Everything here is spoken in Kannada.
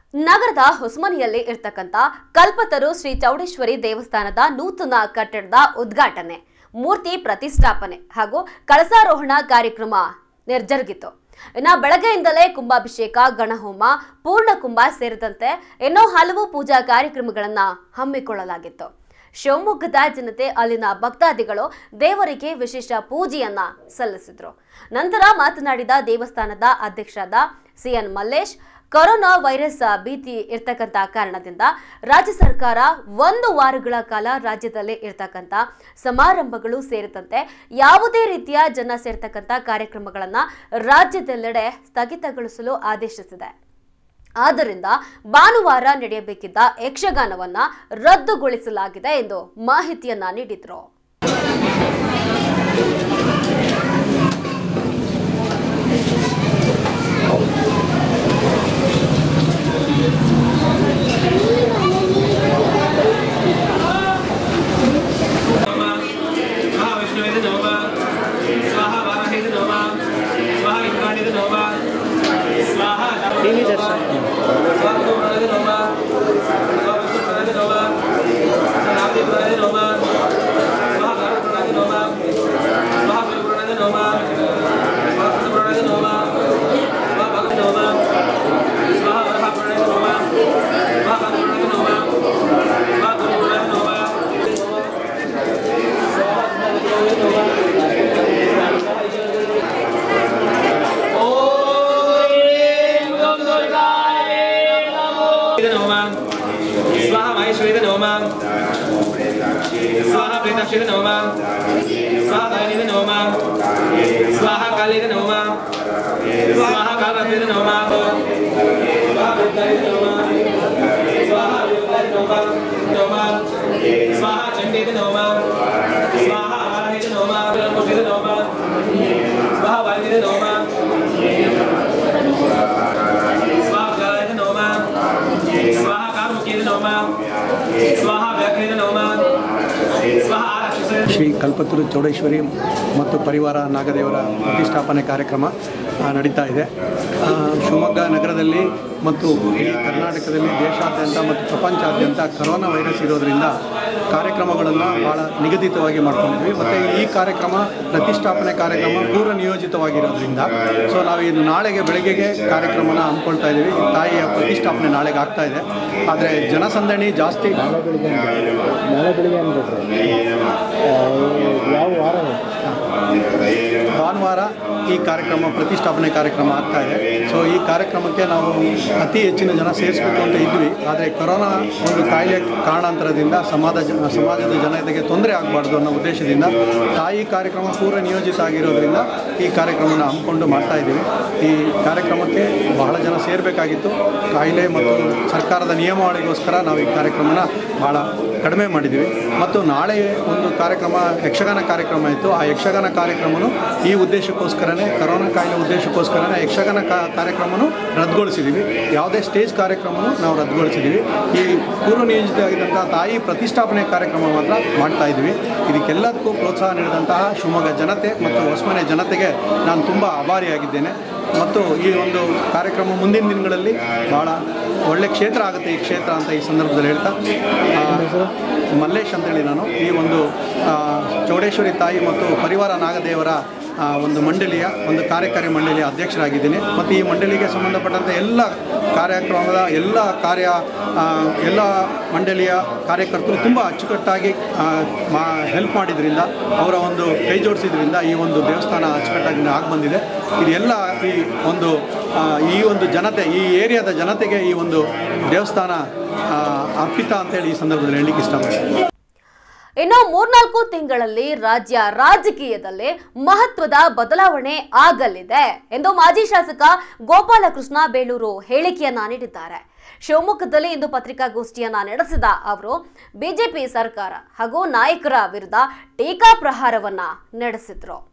ನಗರದ ಹೊಸಮನಿಯಲ್ಲಿ ಇರ್ತಕ್ಕಂಥ ಕಲ್ಪತರು ಶ್ರೀ ಚೌಡೇಶ್ವರಿ ದೇವಸ್ಥಾನದ ನೂತನ ಕಟ್ಟಡದ ಉದ್ಘಾಟನೆ ಮೂರ್ತಿ ಪ್ರತಿಷ್ಠಾಪನೆ ಹಾಗೂ ಕಳಸಾರೋಹಣ ಕಾರ್ಯಕ್ರಮ ನಿರ್ಜರುಗಿತು ಇನ್ನ ಬೆಳಗ್ಗೆಯಿಂದಲೇ ಕುಂಭಾಭಿಷೇಕ ಗಣಹೋಮ ಪೂರ್ಣಕುಂಭ ಸೇರಿದಂತೆ ಇನ್ನೂ ಹಲವು ಪೂಜಾ ಕಾರ್ಯಕ್ರಮಗಳನ್ನ ಹಮ್ಮಿಕೊಳ್ಳಲಾಗಿತ್ತು ಶಿವಮೊಗ್ಗದ ಜನತೆ ಅಲ್ಲಿನ ಭಕ್ತಾದಿಗಳು ದೇವರಿಗೆ ವಿಶೇಷ ಪೂಜೆಯನ್ನ ಸಲ್ಲಿಸಿದ್ರು ನಂತರ ಮಾತನಾಡಿದ ದೇವಸ್ಥಾನದ ಅಧ್ಯಕ್ಷರಾದ ಸಿಎನ್ ಮಲ್ಲೇಶ್ ಕೊರೋನಾ ವೈರಸ್ ಭೀತಿ ಇರ್ತಕ್ಕಂಥ ಕಾರಣದಿಂದ ರಾಜ್ಯ ಸರ್ಕಾರ ಒಂದು ವಾರಗಳ ಕಾಲ ರಾಜ್ಯದಲ್ಲಿ ಇರ್ತಕ್ಕಂಥ ಸಮಾರಂಭಗಳು ಸೇರಿದಂತೆ ಯಾವುದೇ ರೀತಿಯ ಜನ ಸೇರ್ತಕ್ಕಂಥ ಕಾರ್ಯಕ್ರಮಗಳನ್ನ ರಾಜ್ಯದೆಲ್ಲೆಡೆ ಸ್ಥಗಿತಗೊಳಿಸಲು ಆದೇಶಿಸಿದೆ ಆದ್ದರಿಂದ ಭಾನುವಾರ ನಡೆಯಬೇಕಿದ್ದ ಯಕ್ಷಗಾನವನ್ನ ರದ್ದುಗೊಳಿಸಲಾಗಿದೆ ಎಂದು ಮಾಹಿತಿಯನ್ನ ನೀಡಿದ್ರು महाविष्णुवे नमः स्वाहा वाराहे नमः स्वाहा इंद्राणे नमः स्वाहा टीवी दर्शन स्वाहा गुरुप्राणे नमः स्वाहा विष्णुप्राणे नमः स्वाहा नामदेवप्राणे नमः स्वाहा गारुप्राणे नमः स्वाहा गुरुप्राणे नमः स्वाहा कृष्णप्राणे नमः स्वाहा भगवते नमः स्वाहा वराहप्राणे नमः स्वाहा भगवते नमः स्वाहा गुरुप्राणे नमः स्वाहा महेश्वरी नमः स्वाहा प्रेताक्षी नमः स्वाहा भैरवी नमः स्वाहा काली नमः स्वाहा कालरात्रि नमः स्वाहा विद्याय नमः स्वाहा विद्याय नमः नमः स्वाहा चंडी नमः स्वाहा आराहे नमः ब्रह्मोषे नमः स्वाहा वाल्मीकि नमः स्वाहा गाय नमः स्वाहा कामुकी नमः स्वाहा व्याघ्रेण नमः स्वाहा आरक्षसे ಶ್ರೀ ಕಲ್ಪತರು ಚೌಡೇಶ್ವರಿ ಮತ್ತು ಪರಿವಾರ ನಾಗದೇವರ ಪ್ರತಿಷ್ಠಾಪನೆ ಕಾರ್ಯಕ್ರಮ ಆ, ನಡೀತಾ ಇದೆ ಆ, ಶಿವಮೊಗ್ಗ ನಗರದಲ್ಲಿ ಮತ್ತು ಇಡೀ ಕರ್ನಾಟಕದಲ್ಲಿ ದೇಶಾದ್ಯಂತ ಮತ್ತು ಪ್ರಪಂಚಾದ್ಯಂತ ಕರೋನಾ ವೈರಸ್ ಇರೋದರಿಂದ ಕಾರ್ಯಕ್ರಮಗಳನ್ನು ಭಾಳ ನಿಗದಿತವಾಗಿ ಮಾಡ್ಕೊಂಡಿದ್ವಿ ಮತ್ತು ಈ ಕಾರ್ಯಕ್ರಮ ಪ್ರತಿಷ್ಠಾಪನೆ ಕಾರ್ಯಕ್ರಮ ಪೂರ್ವ ನಿಯೋಜಿತವಾಗಿರೋದ್ರಿಂದ ಸೊ ನಾವು ಇದು ನಾಳೆಗೆ ಬೆಳಗ್ಗೆಗೆ ಕಾರ್ಯಕ್ರಮನ ಹಮ್ಮಿಕೊಳ್ತಾ ಇದ್ದೀವಿ ತಾಯಿಯ ಪ್ರತಿಷ್ಠಾಪನೆ ನಾಳೆಗೆ ಆಗ್ತಾ ಇದೆ ಆದರೆ ಜನಸಂದಣಿ ಜಾಸ್ತಿ ನಾಳೆ ಬೆಳಿಗ್ಗೆ ನಾಳೆ ಬೆಳಿಗ್ಗೆ ಅನ್ಬಿಟ್ರೆ ಯಾವ ವಾರ ಭಾನುವಾರ ಈ ಕಾರ್ಯಕ್ರಮ ಪ್ರತಿಷ್ಠಾಪನೆ ಕಾರ್ಯಕ್ರಮ ಆಗ್ತಾ ಇದೆ ಸೊ ಈ ಕಾರ್ಯಕ್ರಮಕ್ಕೆ ನಾವು ಅತಿ ಹೆಚ್ಚಿನ ಜನ ಸೇರಿಸಬೇಕು ಅಂತ ಇದ್ವಿ ಆದರೆ ಕೊರೋನಾ ಒಂದು ಕಾಯಿಲೆ ಕಾರಣಾಂತರದಿಂದ ಸಮಾಜ ಜ- ಸಮಾಜದ ಜನತೆಗೆ ತೊಂದರೆ ಆಗಬಾರ್ದು ಅನ್ನೋ ಉದ್ದೇಶದಿಂದ ತಾಯಿ ಕಾರ್ಯಕ್ರಮ ಪೂರ್ವ ನಿಯೋಜಿತ ಆಗಿರೋದ್ರಿಂದ ಈ ಕಾರ್ಯಕ್ರಮನ ಹಮ್ಮಿಕೊಂಡು ಮಾಡ್ತಾ ಇದ್ದೀವಿ ಈ ಕಾರ್ಯಕ್ರಮಕ್ಕೆ ಬಹಳ ಜನ ಸೇರಬೇಕಾಗಿತ್ತು ಕಾಯಿಲೆ ಮತ್ತು ಸರ್ಕಾರದ ನಿಯಮಾವಳಿಗೋಸ್ಕರ ನಾವು ಈ ಕಾರ್ಯಕ್ರಮನ ಭಾಳ ಕಡಿಮೆ ಮಾಡಿದ್ದೀವಿ ಮತ್ತು ನಾಳೆ ಒಂದು ಕಾರ್ಯಕ್ರಮ ಯಕ್ಷಗಾನ ಕಾರ್ಯಕ್ರಮ ಇತ್ತು ಆ ಯಕ್ಷಗಾನ ಕಾರ್ಯಕ್ರಮನು ಈ ಉದ್ದೇಶಕ್ಕೋಸ್ಕರನೇ ಕರೋನಾ ಕಾಯಿಲೆ ಉದ್ದೇಶಕ್ಕೋಸ್ಕರನೇ ಯಕ್ಷಗಾನ ಕಾ ಕಾರ್ಯಕ್ರಮನು ರದ್ದುಗೊಳಿಸಿದ್ದೀವಿ ಯಾವುದೇ ಸ್ಟೇಜ್ ಕಾರ್ಯಕ್ರಮನೂ ನಾವು ರದ್ದುಗೊಳಿಸಿದ್ದೀವಿ ಈ ಪೂರ್ವ ನಿಯೋಜಿತ ಆಗಿದ್ದಂಥ ತಾಯಿ ಪ್ರತಿಷ್ಠಾಪನೆ ಕಾರ್ಯಕ್ರಮ ಮಾತ್ರ ಮಾಡ್ತಾ ಇದ್ದೀವಿ ಇದಕ್ಕೆಲ್ಲದಕ್ಕೂ ಪ್ರೋತ್ಸಾಹ ನೀಡಿದಂತಹ ಶಿವಮೊಗ್ಗ ಜನತೆ ಮತ್ತು ಹೊಸಮನೆ ಜನತೆಗೆ ನಾನು ತುಂಬ ಆಭಾರಿಯಾಗಿದ್ದೇನೆ ಮತ್ತು ಈ ಒಂದು ಕಾರ್ಯಕ್ರಮ ಮುಂದಿನ ದಿನಗಳಲ್ಲಿ ಭಾಳ ಒಳ್ಳೆ ಕ್ಷೇತ್ರ ಆಗುತ್ತೆ ಈ ಕ್ಷೇತ್ರ ಅಂತ ಈ ಸಂದರ್ಭದಲ್ಲಿ ಹೇಳ್ತಾ ಆ, ಮಲ್ಲೇಶ್ ಅಂತೇಳಿ ನಾನು ಈ ಒಂದು ಆ, ಚೌಡೇಶ್ವರಿ ತಾಯಿ ಮತ್ತು ಪರಿವಾರ ನಾಗದೇವರ ಆ, ಒಂದು ಮಂಡಳಿಯ ಒಂದು ಕಾರ್ಯಕಾರಿ ಮಂಡಳಿಯ ಅಧ್ಯಕ್ಷರಾಗಿದ್ದೀನಿ ಮತ್ತು ಈ ಮಂಡಳಿಗೆ ಸಂಬಂಧಪಟ್ಟಂಥ ಎಲ್ಲ ಕಾರ್ಯಕ್ರಮದ ಎಲ್ಲ ಕಾರ್ಯ ಆ, ಎಲ್ಲ ಮಂಡಳಿಯ ಕಾರ್ಯಕರ್ತರು ತುಂಬ ಅಚ್ಚುಕಟ್ಟಾಗಿ ಆ, ಮಾ ಹೆಲ್ಪ್ ಮಾಡಿದ್ರಿಂದ ಅವರ ಒಂದು ಕೈ ಜೋಡಿಸಿದ್ರಿಂದ ಈ ಒಂದು ದೇವಸ್ಥಾನ ಅಚ್ಚುಕಟ್ಟಾಗಿ ಆಗಿ ಬಂದಿದೆ ಇದೆಲ್ಲ ಈ ಒಂದು ಆ, ಈ ಒಂದು ಜನತೆ ಈ ಏರಿಯಾದ ಜನತೆಗೆ ಈ ಒಂದು ದೇವಸ್ಥಾನ ಆ, ಅರ್ಪಿತ ಅಂತೇಳಿ ಈ ಸಂದರ್ಭದಲ್ಲಿ ಹೇಳಲಿಕ್ಕೆ ಇಷ್ಟಪಡ್ತೀನಿ ಇನ್ನು ಮೂರ್ನಾಲ್ಕು ತಿಂಗಳಲ್ಲಿ ರಾಜ್ಯ ರಾಜಕೀಯದಲ್ಲಿ ಮಹತ್ವದ ಬದಲಾವಣೆ ಆಗಲಿದೆ ಎಂದು ಮಾಜಿ ಶಾಸಕ ಗೋಪಾಲಕೃಷ್ಣ ಬೇಲೂರು ಹೇಳಿಕೆಯನ್ನ ನೀಡಿದ್ದಾರೆ ಶಿವಮೊಗ್ಗದಲ್ಲಿ ಇಂದು ಪತ್ರಿಕಾಗೋಷ್ಠಿಯನ್ನ ನಡೆಸಿದ ಅವರು ಬಿಜೆಪಿ ಸರ್ಕಾರ ಹಾಗೂ ನಾಯಕರ ವಿರುದ್ಧ ಟೀಕಾ ಪ್ರಹಾರವನ್ನ ನಡೆಸಿದ್ರು